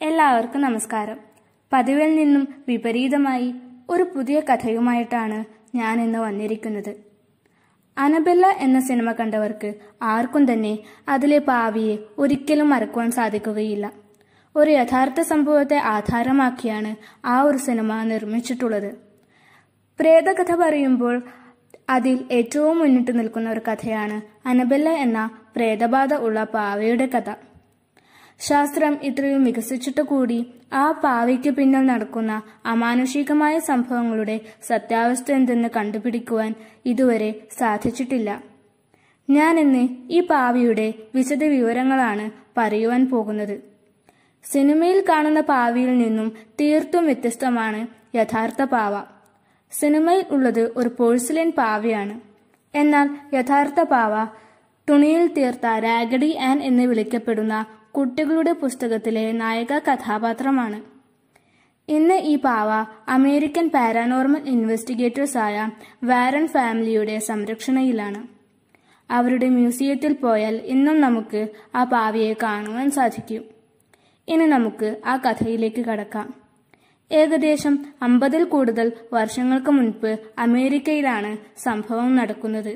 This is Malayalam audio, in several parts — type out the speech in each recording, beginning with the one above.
എല്ലാവർക്കും നമസ്കാരം പതിവിൽ നിന്നും വിപരീതമായി ഒരു പുതിയ കഥയുമായിട്ടാണ് ഞാൻ ഇന്ന് വന്നിരിക്കുന്നത് അനബെല്ല എന്ന സിനിമ കണ്ടവർക്ക് ആർക്കും തന്നെ അതിലെ പാവിയെ ഒരിക്കലും മറക്കുവാൻ സാധിക്കുകയില്ല ഒരു യഥാർത്ഥ സംഭവത്തെ ആധാരമാക്കിയാണ് ആ ഒരു സിനിമ നിർമ്മിച്ചിട്ടുള്ളത് പ്രേതകഥ പറയുമ്പോൾ അതിൽ ഏറ്റവും മുന്നിട്ട് നിൽക്കുന്ന ഒരു കഥയാണ് അനബെല്ല എന്ന പ്രേതബാധ ഉള്ള പാവയുടെ കഥ ശാസ്ത്രം ഇത്രയും വികസിച്ചിട്ട് കൂടി ആ പാവയ്ക്ക് പിന്നിൽ നടക്കുന്ന അമാനുഷികമായ സംഭവങ്ങളുടെ സത്യാവസ്ഥ എന്തെന്ന് കണ്ടുപിടിക്കുവാൻ ഇതുവരെ സാധിച്ചിട്ടില്ല ഞാൻ ഇന്ന് ഈ പാവയുടെ വിശദ വിവരങ്ങളാണ് പറയുവാൻ പോകുന്നത് സിനിമയിൽ കാണുന്ന പാവയിൽ നിന്നും തീർത്തും വ്യത്യസ്തമാണ് യഥാർത്ഥ പാവ സിനിമയിൽ ഉള്ളത് ഒരു പോഴ്സിലിൻ പാവയാണ് എന്നാൽ യഥാർത്ഥ പാവ തുണിയിൽ തീർത്ത രാഗഡി ആൻ എന്ന് വിളിക്കപ്പെടുന്ന കുട്ടികളുടെ പുസ്തകത്തിലെ നായക കഥാപാത്രമാണ് ഇന്ന് ഈ പാവ അമേരിക്കൻ പാരാനോർമൽ ഇൻവെസ്റ്റിഗേറ്റേഴ്സായ വാരൻ ഫാമിലിയുടെ സംരക്ഷണയിലാണ് അവരുടെ മ്യൂസിയത്തിൽ പോയാൽ ഇന്നും നമുക്ക് ആ പാവയെ കാണുവാൻ സാധിക്കും ഇനി നമുക്ക് ആ കഥയിലേക്ക് കടക്കാം ഏകദേശം അമ്പതിൽ കൂടുതൽ വർഷങ്ങൾക്ക് മുൻപ് അമേരിക്കയിലാണ് സംഭവം നടക്കുന്നത്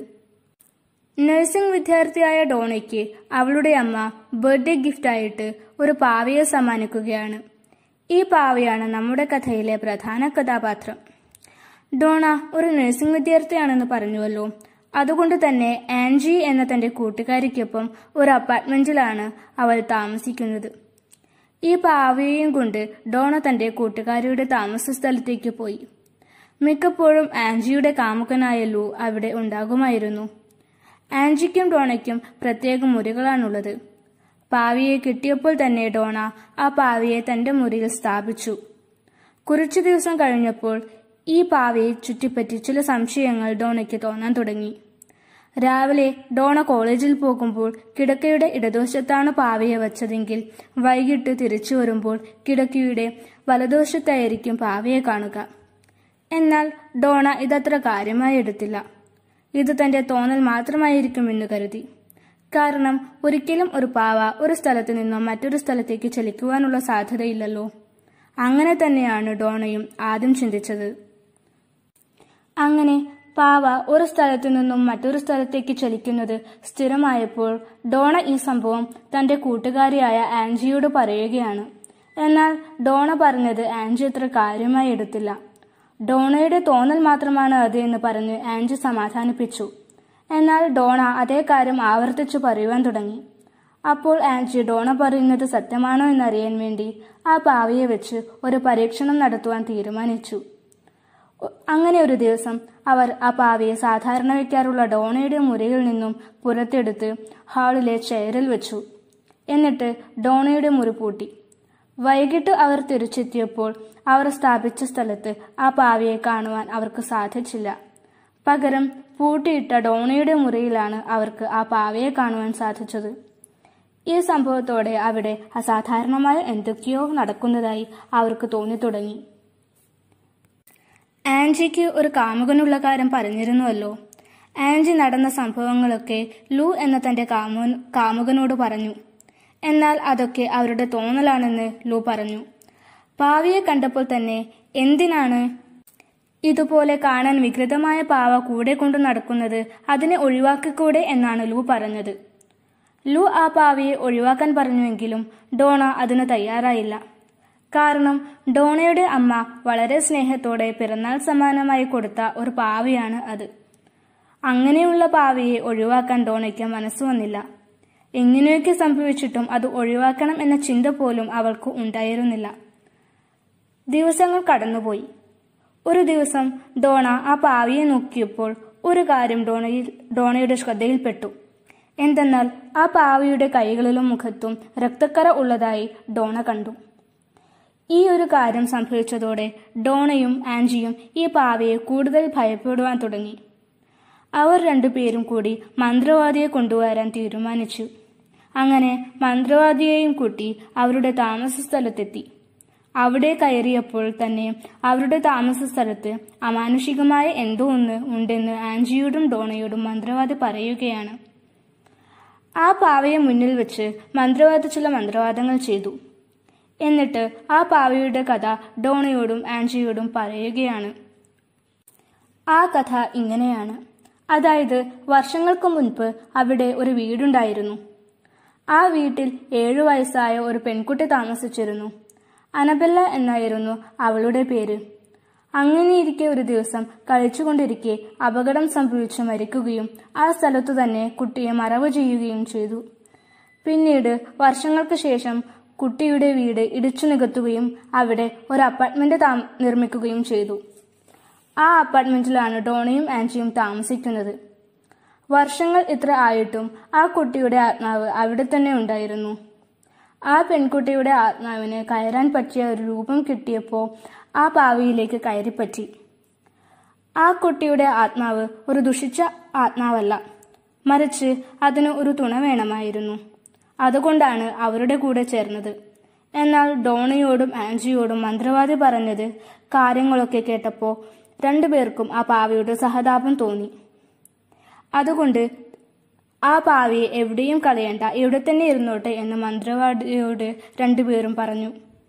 നഴ്സിംഗ് വിദ്യാർത്ഥിയായ ഡോണയ്ക്ക് അവളുടെ അമ്മ ബർത്ത്ഡേ ഗിഫ്റ്റായിട്ട് ഒരു പാവയെ സമ്മാനിക്കുകയാണ് ഈ പാവയാണ് നമ്മുടെ കഥയിലെ പ്രധാന കഥാപാത്രം ഡോണ ഒരു നഴ്സിംഗ് വിദ്യാർത്ഥിയാണെന്ന് പറഞ്ഞുവല്ലോ അതുകൊണ്ട് തന്നെ ആൻജി എന്ന തന്റെ കൂട്ടുകാരിക്കൊപ്പം ഒരു അപ്പാർട്ട്മെന്റിലാണ് അവൾ താമസിക്കുന്നത് ഈ പാവയെയും കൊണ്ട് ഡോണ തന്റെ കൂട്ടുകാരിയുടെ താമസ സ്ഥലത്തേക്ക് പോയി മിക്കപ്പോഴും ആൻജിയുടെ കാമുകനായ ലൂ അവിടെ ഉണ്ടാകുമായിരുന്നു ആൻജിക്കും ഡോണയ്ക്കും പ്രത്യേക മുറികളാണുള്ളത് പാവിയെ കിട്ടിയപ്പോൾ തന്നെ ഡോണ ആ പാവിയെ തന്റെ മുറിയിൽ സ്ഥാപിച്ചു കുറച്ചു ദിവസം കഴിഞ്ഞപ്പോൾ ഈ പാവയെ ചുറ്റിപ്പറ്റി ചില സംശയങ്ങൾ ഡോണയ്ക്ക് തോന്നാൻ തുടങ്ങി രാവിലെ ഡോണ കോളേജിൽ പോകുമ്പോൾ കിടക്കയുടെ ഇടതുവശത്താണ് പാവയെ വച്ചതെങ്കിൽ വൈകിട്ട് തിരിച്ചു വരുമ്പോൾ കിടക്കയുടെ വലതുവശത്തായിരിക്കും പാവയെ കാണുക എന്നാൽ ഡോണ ഇതത്ര കാര്യമായി എടുത്തില്ല ഇത് തന്റെ തോന്നൽ മാത്രമായിരിക്കുമെന്ന് കരുതി കാരണം ഒരിക്കലും ഒരു പാവ ഒരു സ്ഥലത്ത് നിന്നും മറ്റൊരു സ്ഥലത്തേക്ക് ചലിക്കുവാനുള്ള സാധ്യതയില്ലല്ലോ അങ്ങനെ തന്നെയാണ് ഡോണയും ആദ്യം ചിന്തിച്ചത് അങ്ങനെ പാവ ഒരു സ്ഥലത്തു നിന്നും മറ്റൊരു സ്ഥലത്തേക്ക് ചലിക്കുന്നത് സ്ഥിരമായപ്പോൾ ഡോണ ഈ സംഭവം തന്റെ കൂട്ടുകാരിയായ ആൻജിയോട് പറയുകയാണ് എന്നാൽ ഡോണ പറഞ്ഞത് ആൻജി അത്ര കാര്യമായി എടുത്തില്ല ഡോണയുടെ തോന്നൽ മാത്രമാണ് അത് എന്ന് പറഞ്ഞ് ആൻജി സമാധാനിപ്പിച്ചു എന്നാൽ ഡോണ അതേ കാര്യം ആവർത്തിച്ചു പറയുവാൻ തുടങ്ങി അപ്പോൾ ആൻജി ഡോണ പറയുന്നത് സത്യമാണോ എന്നറിയാൻ വേണ്ടി ആ പാവയെ വെച്ച് ഒരു പരീക്ഷണം നടത്തുവാൻ തീരുമാനിച്ചു അങ്ങനെ ഒരു ദിവസം അവർ ആ പാവയെ സാധാരണ വയ്ക്കാറുള്ള ഡോണയുടെ മുറിയിൽ നിന്നും പുറത്തെടുത്ത് ഹാളിലെ ചെയറിൽ വെച്ചു എന്നിട്ട് ഡോണയുടെ മുറി പൂട്ടി വൈകിട്ട് അവർ തിരിച്ചെത്തിയപ്പോൾ അവർ സ്ഥാപിച്ച സ്ഥലത്ത് ആ പാവയെ കാണുവാൻ അവർക്ക് സാധിച്ചില്ല പകരം പൂട്ടിയിട്ട ഡോണയുടെ മുറിയിലാണ് അവർക്ക് ആ പാവയെ കാണുവാൻ സാധിച്ചത് ഈ സംഭവത്തോടെ അവിടെ അസാധാരണമായ എന്തൊക്കെയോ നടക്കുന്നതായി അവർക്ക് തോന്നി തുടങ്ങി ആൻജിക്ക് ഒരു കാമുകനുള്ള കാര്യം പറഞ്ഞിരുന്നുവല്ലോ ആൻജി നടന്ന സംഭവങ്ങളൊക്കെ ലൂ എന്ന തന്റെ കാമു കാമുകനോട് പറഞ്ഞു എന്നാൽ അതൊക്കെ അവരുടെ തോന്നലാണെന്ന് ലൂ പറഞ്ഞു പാവിയെ കണ്ടപ്പോൾ തന്നെ എന്തിനാണ് ഇതുപോലെ കാണാൻ വികൃതമായ പാവ കൂടെ കൊണ്ടു നടക്കുന്നത് അതിനെ ഒഴിവാക്കിക്കൂടെ എന്നാണ് ലൂ പറഞ്ഞത് ലൂ ആ പാവയെ ഒഴിവാക്കാൻ പറഞ്ഞുവെങ്കിലും ഡോണ അതിന് തയ്യാറായില്ല കാരണം ഡോണയുടെ അമ്മ വളരെ സ്നേഹത്തോടെ പിറന്നാൾ സമ്മാനമായി കൊടുത്ത ഒരു പാവയാണ് അത് അങ്ങനെയുള്ള പാവയെ ഒഴിവാക്കാൻ ഡോണയ്ക്ക് മനസ്സ് വന്നില്ല എങ്ങനെയൊക്കെ സംഭവിച്ചിട്ടും അത് ഒഴിവാക്കണം എന്ന ചിന്ത പോലും അവൾക്ക് ഉണ്ടായിരുന്നില്ല ദിവസങ്ങൾ കടന്നുപോയി ഒരു ദിവസം ഡോണ ആ പാവിയെ നോക്കിയപ്പോൾ ഒരു കാര്യം ഡോണയിൽ ഡോണയുടെ ശ്രദ്ധയിൽപ്പെട്ടു എന്തെന്നാൽ ആ പാവിയുടെ കൈകളിലും മുഖത്തും രക്തക്കറ ഉള്ളതായി ഡോണ കണ്ടു ഈ ഒരു കാര്യം സംഭവിച്ചതോടെ ഡോണയും ആൻജിയും ഈ പാവയെ കൂടുതൽ ഭയപ്പെടുവാൻ തുടങ്ങി അവർ രണ്ടുപേരും കൂടി മന്ത്രവാദിയെ കൊണ്ടുവരാൻ തീരുമാനിച്ചു അങ്ങനെ മന്ത്രവാദിയെയും കൂട്ടി അവരുടെ താമസ സ്ഥലത്തെത്തി അവിടെ കയറിയപ്പോൾ തന്നെ അവരുടെ താമസ സ്ഥലത്ത് അമാനുഷികമായ എന്തോ ഒന്ന് ഉണ്ടെന്ന് ആൻജിയോടും ഡോണയോടും മന്ത്രവാദി പറയുകയാണ് ആ പാവയെ മുന്നിൽ വെച്ച് മന്ത്രവാദി ചില മന്ത്രവാദങ്ങൾ ചെയ്തു എന്നിട്ട് ആ പാവയുടെ കഥ ഡോണയോടും ആൻജിയോടും പറയുകയാണ് ആ കഥ ഇങ്ങനെയാണ് അതായത് വർഷങ്ങൾക്ക് മുൻപ് അവിടെ ഒരു വീടുണ്ടായിരുന്നു ആ വീട്ടിൽ ഏഴു വയസ്സായ ഒരു പെൺകുട്ടി താമസിച്ചിരുന്നു അനബെല്ല എന്നായിരുന്നു അവളുടെ പേര് അങ്ങനെയിരിക്കെ ഒരു ദിവസം കളിച്ചുകൊണ്ടിരിക്കെ അപകടം സംഭവിച്ച് മരിക്കുകയും ആ സ്ഥലത്തു തന്നെ കുട്ടിയെ മറവ് ചെയ്യുകയും ചെയ്തു പിന്നീട് വർഷങ്ങൾക്ക് ശേഷം കുട്ടിയുടെ വീട് ഇടിച്ചു നികത്തുകയും അവിടെ ഒരു അപ്പാർട്ട്മെന്റ് താ നിർമ്മിക്കുകയും ചെയ്തു ആ അപ്പാർട്ട്മെന്റിലാണ് ഡോണയും ആൻജിയും താമസിക്കുന്നത് വർഷങ്ങൾ ഇത്ര ആയിട്ടും ആ കുട്ടിയുടെ ആത്മാവ് അവിടെ തന്നെ ഉണ്ടായിരുന്നു ആ പെൺകുട്ടിയുടെ ആത്മാവിന് കയറാൻ പറ്റിയ ഒരു രൂപം കിട്ടിയപ്പോൾ ആ പാവിയിലേക്ക് കയറിപ്പറ്റി ആ കുട്ടിയുടെ ആത്മാവ് ഒരു ദുഷിച്ച ആത്മാവല്ല മറിച്ച് അതിന് ഒരു തുണ വേണമായിരുന്നു അതുകൊണ്ടാണ് അവരുടെ കൂടെ ചേർന്നത് എന്നാൽ ഡോണയോടും ആൻജിയോടും മന്ത്രവാദി പറഞ്ഞത് കാര്യങ്ങളൊക്കെ കേട്ടപ്പോൾ രണ്ടുപേർക്കും ആ പാവയുടെ സഹതാപം തോന്നി അതുകൊണ്ട് ആ പാവയെ എവിടെയും കളയണ്ട ഇവിടെ തന്നെ ഇരുന്നോട്ടെ എന്ന് മന്ത്രവാദിയോട് രണ്ടുപേരും പറഞ്ഞു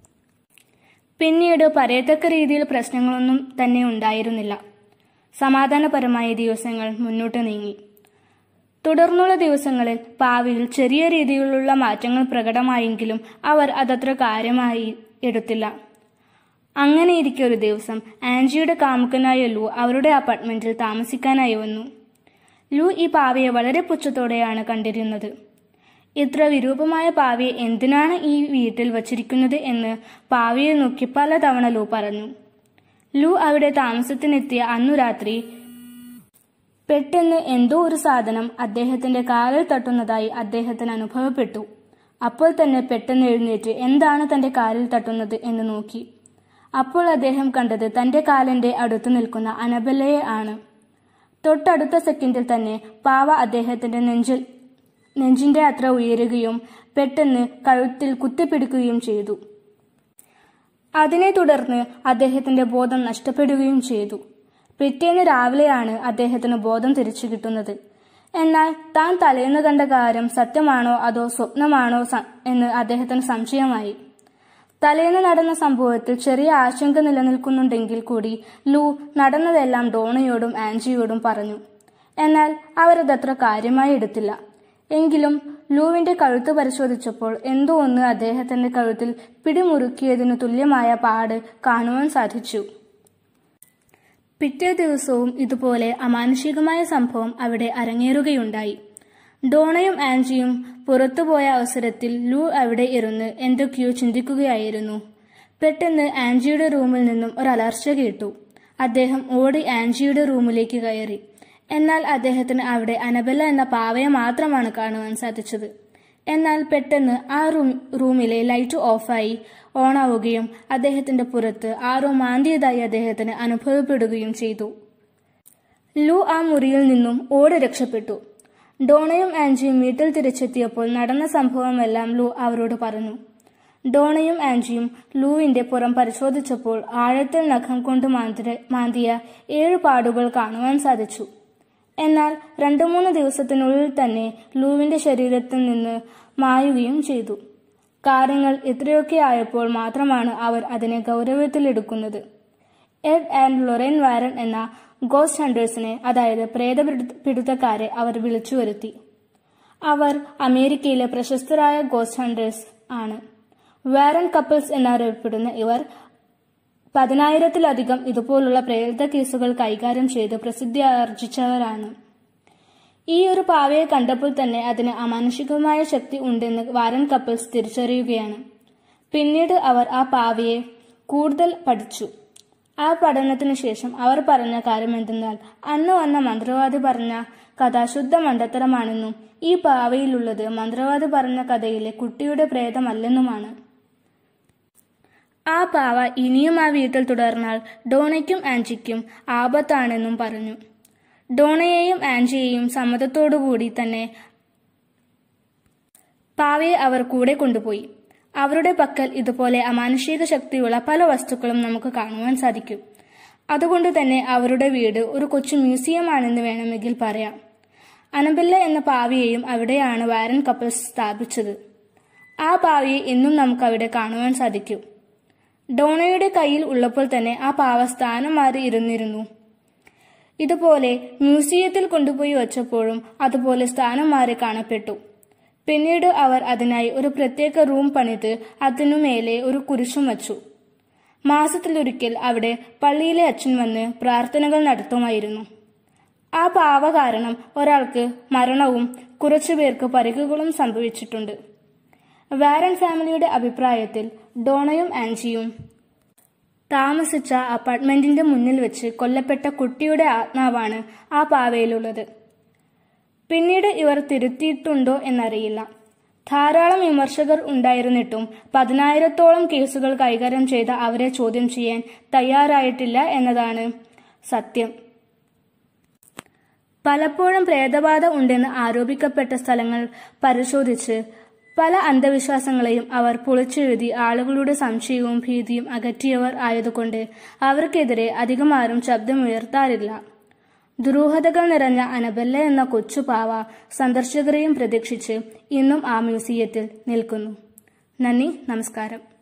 പിന്നീട് പറയത്തക്ക രീതിയിൽ പ്രശ്നങ്ങളൊന്നും തന്നെ ഉണ്ടായിരുന്നില്ല സമാധാനപരമായ ദിവസങ്ങൾ മുന്നോട്ട് നീങ്ങി തുടർന്നുള്ള ദിവസങ്ങളിൽ പാവിയിൽ ചെറിയ രീതിയിലുള്ള മാറ്റങ്ങൾ പ്രകടമായെങ്കിലും അവർ അതത്ര കാര്യമായി എടുത്തില്ല അങ്ങനെയിരിക്കെ ഒരു ദിവസം ആൻജിയുടെ കാമുകനായ ലു അവരുടെ അപ്പാർട്ട്മെന്റിൽ താമസിക്കാനായി വന്നു ലു ഈ പാവയെ വളരെ പുച്ഛത്തോടെയാണ് കണ്ടിരുന്നത് ഇത്ര വിരൂപമായ പാവയെ എന്തിനാണ് ഈ വീട്ടിൽ വച്ചിരിക്കുന്നത് എന്ന് പാവയെ നോക്കി പലതവണ ലു പറഞ്ഞു ലു അവിടെ താമസത്തിനെത്തിയ അന്നു രാത്രി പെട്ടെന്ന് എന്തോ ഒരു സാധനം അദ്ദേഹത്തിന്റെ കാലിൽ തട്ടുന്നതായി അദ്ദേഹത്തിന് അനുഭവപ്പെട്ടു അപ്പോൾ തന്നെ പെട്ടെന്ന് എഴുന്നേറ്റ് എന്താണ് തന്റെ കാലിൽ തട്ടുന്നത് എന്ന് നോക്കി അപ്പോൾ അദ്ദേഹം കണ്ടത് തന്റെ കാലിന്റെ അടുത്ത് നിൽക്കുന്ന അനബലയെ ആണ് തൊട്ടടുത്ത സെക്കൻഡിൽ തന്നെ പാവ അദ്ദേഹത്തിന്റെ നെഞ്ചിൽ നെഞ്ചിന്റെ അത്ര ഉയരുകയും പെട്ടെന്ന് കഴുത്തിൽ കുത്തിപ്പിടിക്കുകയും ചെയ്തു അതിനെ തുടർന്ന് അദ്ദേഹത്തിന്റെ ബോധം നഷ്ടപ്പെടുകയും ചെയ്തു പിറ്റേന്ന് രാവിലെയാണ് അദ്ദേഹത്തിന് ബോധം തിരിച്ചു കിട്ടുന്നത് എന്നാൽ താൻ തലേന്ന് കണ്ട കാര്യം സത്യമാണോ അതോ സ്വപ്നമാണോ സ- എന്ന് അദ്ദേഹത്തിന് സംശയമായി തലേന്ന് നടന്ന സംഭവത്തിൽ ചെറിയ ആശങ്ക നിലനിൽക്കുന്നുണ്ടെങ്കിൽ കൂടി ലു നടന്നതെല്ലാം ഡോണയോടും ആൻജിയോടും പറഞ്ഞു എന്നാൽ അവരതത്ര കാര്യമായി എടുത്തില്ല എങ്കിലും ലൂവിന്റെ കഴുത്ത് പരിശോധിച്ചപ്പോൾ എന്തോ ഒന്ന് അദ്ദേഹത്തിന്റെ കഴുത്തിൽ പിടിമുറുക്കിയതിനു തുല്യമായ പാട് കാണുവാൻ സാധിച്ചു പിറ്റേ ദിവസവും ഇതുപോലെ അമാനുഷികമായ സംഭവം അവിടെ അരങ്ങേറുകയുണ്ടായി ഡോണയും ആൻജിയും പുറത്തുപോയ അവസരത്തിൽ ലൂ അവിടെ ഇരുന്ന് എന്തൊക്കെയോ ചിന്തിക്കുകയായിരുന്നു പെട്ടെന്ന് ആൻജിയുടെ റൂമിൽ നിന്നും ഒരു അലർച്ച കേട്ടു അദ്ദേഹം ഓടി ആൻജിയുടെ റൂമിലേക്ക് കയറി എന്നാൽ അദ്ദേഹത്തിന് അവിടെ അനബല എന്ന പാവയെ മാത്രമാണ് കാണുവാൻ സാധിച്ചത് എന്നാൽ പെട്ടെന്ന് ആ റൂം റൂമിലെ ലൈറ്റ് ഓഫായി ഓണാവുകയും അദ്ദേഹത്തിന്റെ പുറത്ത് ആരോ മാന്തിയതായി അദ്ദേഹത്തിന് അനുഭവപ്പെടുകയും ചെയ്തു ലു ആ മുറിയിൽ നിന്നും ഓടി രക്ഷപ്പെട്ടു ഡോണയും ആൻജിയും വീട്ടിൽ തിരിച്ചെത്തിയപ്പോൾ നടന്ന സംഭവമെല്ലാം ലു അവരോട് പറഞ്ഞു ഡോണയും ആൻജിയും ലൂവിന്റെ പുറം പരിശോധിച്ചപ്പോൾ ആഴത്തിൽ നഖം കൊണ്ട് മാന്തിര- മാന്തിയ ഏഴ് പാടുകൾ കാണുവാൻ സാധിച്ചു എന്നാൽ രണ്ടു മൂന്ന് ദിവസത്തിനുള്ളിൽ തന്നെ ലൂവിന്റെ ശരീരത്തിൽ നിന്ന് മായുകയും ചെയ്തു കാര്യങ്ങൾ ഇത്രയൊക്കെ ആയപ്പോൾ മാത്രമാണ് അവർ അതിനെ ഗൗരവത്തിലെടുക്കുന്നത് എഡ് ആൻഡ് ലൊറൈൻ വാരൻ എന്ന ഗോസ്റ്റ് ഹണ്ടേഴ്സിനെ അതായത് പ്രേതപിടുത്തക്കാരെ അവർ വിളിച്ചു വരുത്തി അവർ അമേരിക്കയിലെ പ്രശസ്തരായ ഗോസ്റ്റ് ഹണ്ടേഴ്സ് ആണ് വാരൻ കപ്പിൾസ് എന്നറിയപ്പെടുന്ന ഇവർ പതിനായിരത്തിലധികം ഇതുപോലുള്ള പ്രേത കേസുകൾ കൈകാര്യം ചെയ്ത് പ്രസിദ്ധി ആർജിച്ചവരാണ് ഈ ഒരു പാവയെ കണ്ടപ്പോൾ തന്നെ അതിന് അമാനുഷികമായ ശക്തി ഉണ്ടെന്ന് വാരൻ കപ്പിൾസ് തിരിച്ചറിയുകയാണ് പിന്നീട് അവർ ആ പാവയെ കൂടുതൽ പഠിച്ചു ആ പഠനത്തിനു ശേഷം അവർ പറഞ്ഞ കാര്യം എന്തെന്നാൽ അന്ന് വന്ന മന്ത്രവാദി പറഞ്ഞ കഥ ശുദ്ധ മണ്ടത്തരമാണെന്നും ഈ പാവയിലുള്ളത് മന്ത്രവാദി പറഞ്ഞ കഥയിലെ കുട്ടിയുടെ പ്രേതമല്ലെന്നുമാണ് ആ പാവ ഇനിയും ആ വീട്ടിൽ തുടർന്നാൽ ഡോണയ്ക്കും ആൻജിക്കും ആപത്താണെന്നും പറഞ്ഞു ഡോണയെയും ആൻജിയെയും സമ്മതത്തോടുകൂടി തന്നെ പാവയെ അവർ കൂടെ കൊണ്ടുപോയി അവരുടെ പക്കൽ ഇതുപോലെ അമാനുഷിക ശക്തിയുള്ള പല വസ്തുക്കളും നമുക്ക് കാണുവാൻ സാധിക്കും അതുകൊണ്ട് തന്നെ അവരുടെ വീട് ഒരു കൊച്ചു മ്യൂസിയം ആണെന്ന് വേണമെങ്കിൽ പറയാം അനബെല്ല എന്ന പാവയെയും അവിടെയാണ് വാരൻ കപ്പിൾസ് സ്ഥാപിച്ചത് ആ പാവയെ എന്നും നമുക്ക് അവിടെ കാണുവാൻ സാധിക്കും ഡോണയുടെ കയ്യിൽ ഉള്ളപ്പോൾ തന്നെ ആ പാവ സ്ഥാനം മാറി ഇരുന്നിരുന്നു ഇതുപോലെ മ്യൂസിയത്തിൽ കൊണ്ടുപോയി വച്ചപ്പോഴും അതുപോലെ സ്ഥാനം മാറി കാണപ്പെട്ടു പിന്നീട് അവർ അതിനായി ഒരു പ്രത്യേക റൂം പണിത് അതിനുമേലെ ഒരു കുരിശും വച്ചു മാസത്തിലൊരിക്കൽ അവിടെ പള്ളിയിലെ അച്ഛൻ വന്ന് പ്രാർത്ഥനകൾ നടത്തുമായിരുന്നു ആ പാവ കാരണം ഒരാൾക്ക് മരണവും കുറച്ചുപേർക്ക് പരിക്കുകളും സംഭവിച്ചിട്ടുണ്ട് വാരൻ ഫാമിലിയുടെ അഭിപ്രായത്തിൽ ഡോണയും ആൻജിയും താമസിച്ച അപ്പാർട്ട്മെന്റിന്റെ മുന്നിൽ വെച്ച് കൊല്ലപ്പെട്ട കുട്ടിയുടെ ആത്മാവാണ് ആ പാവയിലുള്ളത് പിന്നീട് ഇവർ തിരുത്തിയിട്ടുണ്ടോ എന്നറിയില്ല ധാരാളം വിമർശകർ ഉണ്ടായിരുന്നിട്ടും പതിനായിരത്തോളം കേസുകൾ കൈകാര്യം ചെയ്ത അവരെ ചോദ്യം ചെയ്യാൻ തയ്യാറായിട്ടില്ല എന്നതാണ് സത്യം പലപ്പോഴും പ്രേതബാധ ഉണ്ടെന്ന് ആരോപിക്കപ്പെട്ട സ്ഥലങ്ങൾ പരിശോധിച്ച് പല അന്ധവിശ്വാസങ്ങളെയും അവർ പൊളിച്ചെഴുതി ആളുകളുടെ സംശയവും ഭീതിയും അകറ്റിയവർ ആയതുകൊണ്ട് അവർക്കെതിരെ അധികമാരും ശബ്ദമുയർത്താറില്ല ദുരൂഹതകൾ നിറഞ്ഞ അനബല്ല എന്ന കൊച്ചു പാവ സന്ദർശകരെയും പ്രതീക്ഷിച്ച് ഇന്നും ആ മ്യൂസിയത്തിൽ നിൽക്കുന്നു നന്ദി നമസ്കാരം